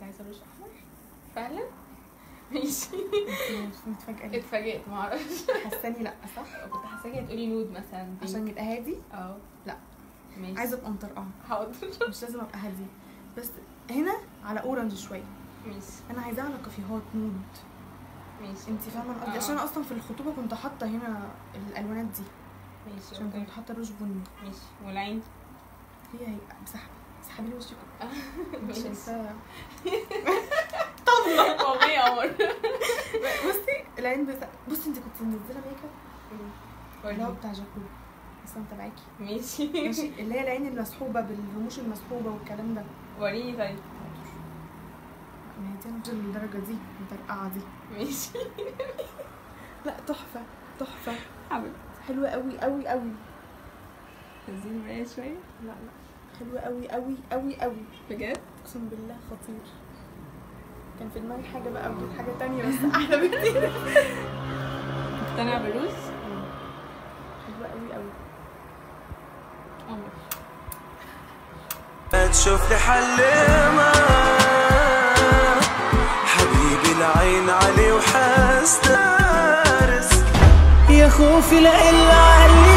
عايزه روج احمر فعلا ماشي انت متفاجئه ليه؟ اتفاجئت معرفش حاساني لا صح كنت حاساكي هتقولي نود مثلا دي. عشان يبقى هادي اه لا. ماشي عايزه ابقى مطرقعه حاضر مش لازم ابقى هادي بس هنا على اورنج شويه ماشي انا عايزاه على كافيهات نود ماشي انت فاهمه انا قصدي آه. عشان أنا اصلا في الخطوبه كنت حاطه هنا الالوانات دي ماشي عشان اوكي كنت حاطه روج بني ماشي والعين هي هي مسحبه مسحبي لي وشك مش ماشي شايفاه والله يا قمر بصي العين بس بصي انت كنت منزله ميك اب اللي هو وريني. بتاع جاكو بس انا تبعاكي ماشي ماشي اللي هي العين المسحوبه بالرموش المسحوبه والكلام ده وريني طيب ما هي دي انا في الدرجه دي المطرقعه دي ماشي لا تحفه تحفه حبيبتي حلوه قوي قوي قوي عايزين المراية شوية لا لا حلوه قوي قوي قوي قوي بجد اقسم بالله خطير كان في دماغي حاجه بقى ودي حاجه تانية بس احلى بكتير مقتنع بالروز حلوه قوي قوي قمر تشوف لي حل ما حبيبي العين علي وحاس دارس يا خوفي لا إلا علي